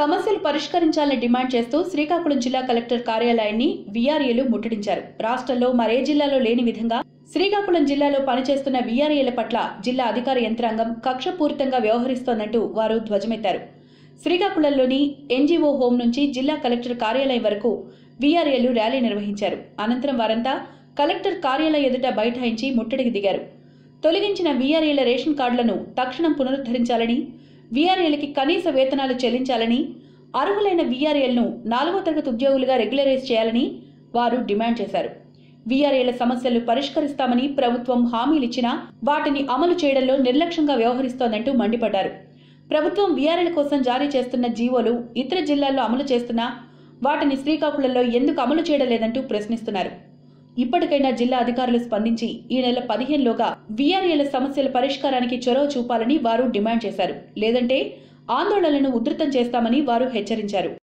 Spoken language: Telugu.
సమస్యలు పరిష్కరించాలని డిమాండ్ చేస్తూ శ్రీకాకుళం జిల్లా కలెక్టర్ కార్యాలయాన్ని వీఆర్ఏలు ముట్టడించారు రాష్ట్రంలో మరే జిల్లాలో లేని విధంగా శ్రీకాకుళం జిల్లాలో పనిచేస్తున్న వీఆర్ఏల పట్ల జిల్లా అధికార యంత్రాంగం కక్షపూరితంగా వ్యవహరిస్తోందంటూ వారు ధ్వజమెత్తారు శ్రీకాకుళంలోని ఎన్జీఓ హోం నుంచి జిల్లా కలెక్టర్ కార్యాలయం వరకు వీఆర్ఏలు ర్యాలీ నిర్వహించారు అనంతరం వారంతా కలెక్టర్ కార్యాలయం ఎదుట బైఠాయించి ముట్టడికి దిగారు తొలగించిన వీఆర్ఏల రేషన్ కార్డులను తక్షణం పునరుద్ధరించాలని వీఆర్ఏలకి కనీస వేతనాలు చెల్లించాలని అర్హులైన వీఆర్ఏలను నాలుగో తరగతి ఉద్యోగులుగా రెగ్యులరైజ్ చేయాలని వారు డిమాండ్ చేశారు వీఆర్ఏల సమస్యలు పరిష్కరిస్తామని ప్రభుత్వం హామీలిచ్చినా వాటిని అమలు చేయడంలో నిర్లక్ష్యంగా వ్యవహరిస్తోందంటూ మండిపడ్డారు ప్రభుత్వం వీఆర్ఏల కోసం జారీ చేస్తున్న జీవోలు ఇతర జిల్లాల్లో అమలు చేస్తున్నా వాటిని శ్రీకాకుళంలో ఎందుకు అమలు చేయడం లేదంటూ ప్రశ్నిస్తున్నారు ఇప్పటికైనా జిల్లా అధికారులు స్పందించి ఈ నెల పదిహేనులోగా వీఆర్ఏల సమస్యల పరిష్కారానికి చొరవ చూపాలని వారు డిమాండ్ చేశారు లేదంటే ఆందోళనలను ఉధృతం చేస్తామని వారు హెచ్చరించారు